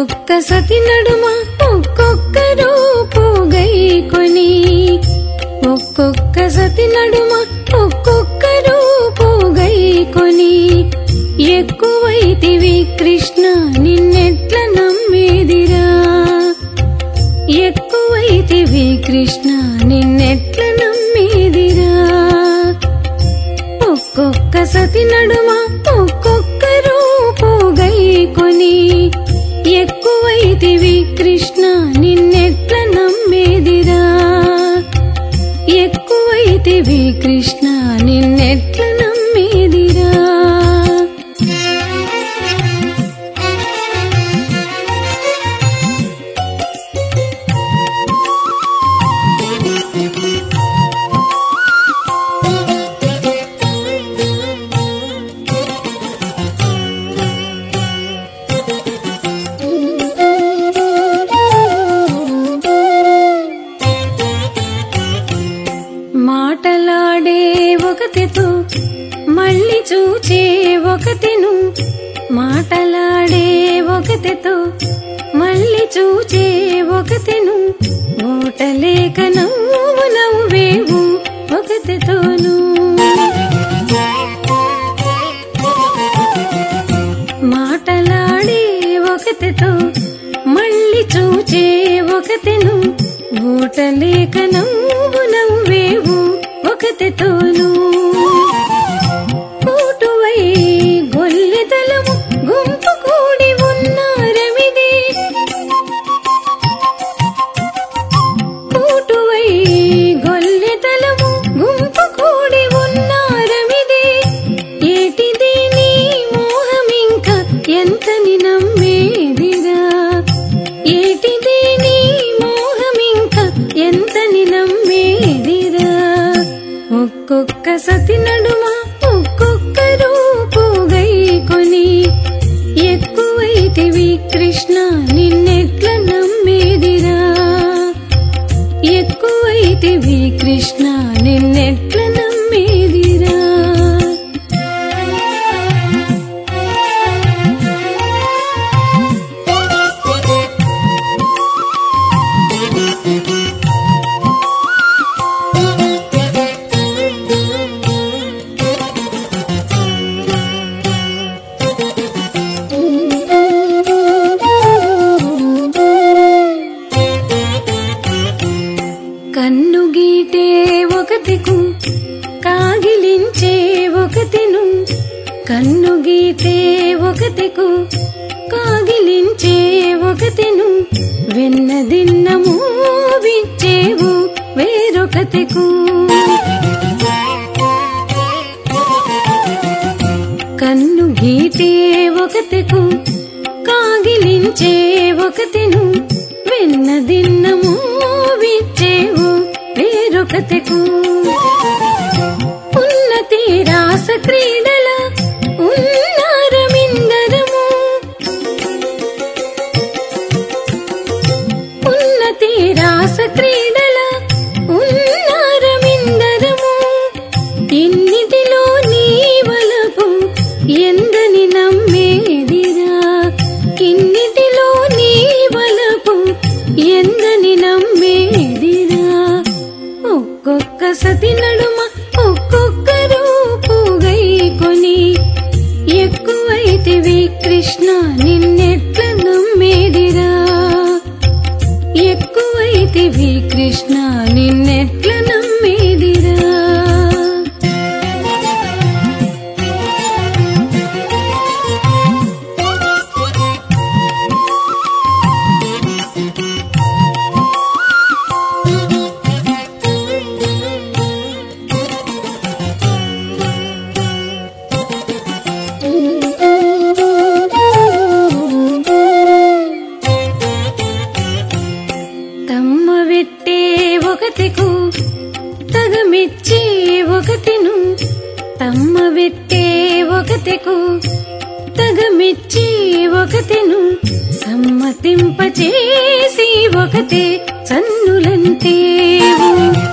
ఒక్కొక్క సతి నడుమ ఒక్కొక్క రూపు గైకొని ఒక్కొక్క సతి నడుమ ఒక్కొక్క రూపు గైకొని ఎక్కువైతివి కృష్ణ నిన్నెట్ల నమ్మేదిరా ఎక్కువైతివి కృష్ణ నిన్నెట్ల నమ్మేదిరా ఒక్కొక్క సతి నడుమ ఒక్కొక్క రూపు గైకొని ఎక్కువైతివి కృష్ణ నిన్నెట్ల నమ్మేదిరా ఎక్కువైతివి కృష్ణ నిన్నెట్ల నమ్మేదిరా మాటలాడే ఒకతితో మళ్ళీ చూచే ఒకతిను మాటలాడే ఒకతితో మళ్ళీ చూచే ఒకతిను ఓటలేక నవ్వు నవ్వేవు ఒకతితోను మాటలాడే ఒకతితో మళ్ళీ చూచే ఒకతిను ఓటలేక నవ్వు నవ్వేవు ఒకతితోను కూటువై గొల్లెతలము గుంపు కూడి ఉన్నారమిది కూటువై గొల్లెతలము గుంపు కూడి ఉన్నారమిది ఏటిది నీ మోహమింక ఎంతని నమ్మేదిరా ఏటిది నీ మోహమింక ఎంతని నమ్మేదిరా ఒక్కొక్క సతి నడుమ ఒక్కొక్క రూపు గైకొని ఎక్కువైతివి కృష్ణ నిన్నెట్ల నమ్మేదిరా ఎక్కువైతివి కృష్ణ నిన్నెట్ల నమ్మేదిరా కన్ను గీటే ఒకతికు కాగిలించే ఒకతిను కన్ను గీటే ఒకతికు కాగిలించే ఒకతిను వెన్నదిన్నము విచ్చేవు వేరొకతికు కన్ను గీటే ఒకతికు కాగిలించే ఒకతిను వెన్నదిన్నము విచ్చేవు వేరొకతికు ఉన్నతి రాస క్రీడల ఉన్నారమిందరము ఉన్నతి రాస క్రీడల ఉన్నారమిందరము ఇన్నిటిలో నీ వలపు ఎందని నమ్మేదిరా ఇన్నిటిలో నీ వలపు ఎందని నమ్మేదిరా ఒక్కొక్క సతి నడుమ ఒక్కొక్క రూపు గైకొని ఎక్కువైతివి కృష్ణ నిన్నెట్ల నమ్మేదిరా ఎక్కువైతివి కృష్ణ నిన్నెట్ల నమ్మేదిరా తమ్మ వెట్టే ఒకతికు తగమిచ్చే ఒకతిను తమ్మ వెట్టే ఒకతికు తగమిచ్చే ఒకతిను సమ్మతింపచేసి ఒకతే సన్నులంటేవు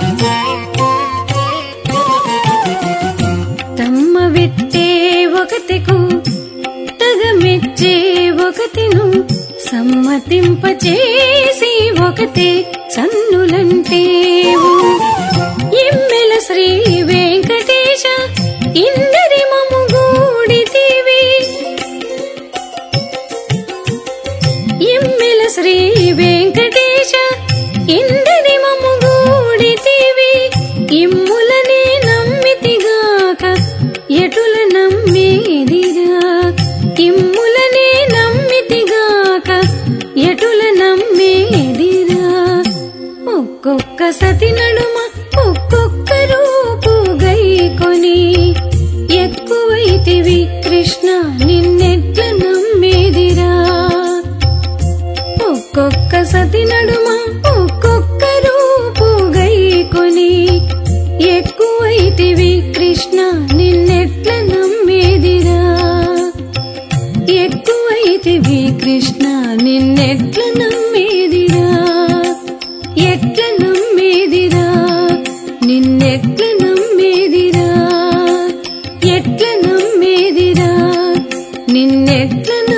తమ్మ వెట్టే ఒకతికు తగమెచ్చే ఒకతిను సమ్మ సమ్మతింపచేసి ఒకతే సన్నులంటేవు ఎమ్మెల శ్రీ వెంకటేశ ఇందరి మము గూడితివి ఎమ్మెల శ్రీ వెంకటేశ ఇందరి మము గూడితివి ఇమ్ములనే నమ్మితిగాక ఎటుల నమ్మేదిరా ఇమ్ములనే నమ్మితిగాక ఎటుల నమ్మేదిరా ఒక్కొక్క సతి నడుమ ఒక్కొక్క రూపు గైకొని ఎక్కువైతివి కృష్ణ నిన్నెట్ల నమ్మేదిరా ఒక్కొక్క సతి నడుమ ఒక్కొక్క రూపు గైకొని ఎక్కువైతివి కృష్ణ నిన్నెట్ల నమ్మేదిరా ఎక్కువైతివి కృష్ణ నిన్నెట్ల నమ్మేదిరా ఎట్ల నమ్మేదిరా నిన్నెట్ల నమ్మేదిరా ఎట్ల నమ్మేదిరా నిన్నెట్ల